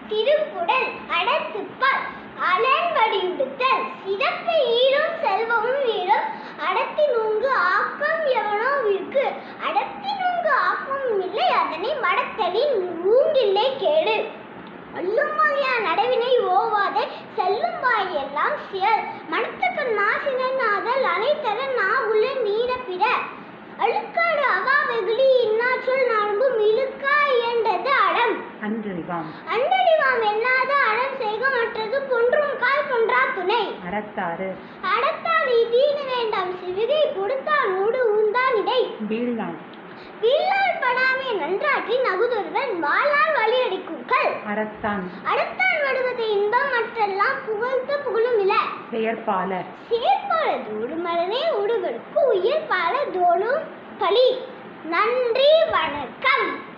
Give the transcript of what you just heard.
திருக்குடல் அடத்துப்பால் அலன்வடியுடுத்தல் சிறப்பு ஈரும் செல்வமும் வீரும் அடத்தி நூங்கு ஆக்கம் எவனோவிற்கு அடத்தி நூங்கு ஆக்கமும் இல்லை அதனை மடத்தலின் ஊங்கில்லை கேடு அல்லும் வகையா நடவினை ஓவாதே செல்லும் வாய் எல்லாம் செயல் மனத்துக்கு நாசினன் ஆதல் அனைத்தர நா உள்ள நீரப்பிட அழுக்காடு அவா வெகுளி இன்னாச்சொல் நான்கும் இழுக்கா இயண்டது அடம் அன்றறிவாம் அண்டடிவாம் எண்ணாத அடம் செய்க மற்றது பொன்றும் கால் பொன்றா துணை அறத்தாறு அடத்தால் இதீன வேண்டாம் சிவிகை கொடுத்தால் நூடு ஊந்தான் இடை வீழ்நான் வீழால் படாமே நன்றாற்றி நகுதொருவன் வாளால் வழியடிக்கும் கல் அறத்தான் அடுத்தான் வடுவது இன்பம் மற்றெல்லாம் புகழ்த்த புகழும் இல பெயர்பால சேர்ப்பால தோடு மலனே உடுவருக்கு உயிர் பால தோடும் பலி நன்றி வணக்கம்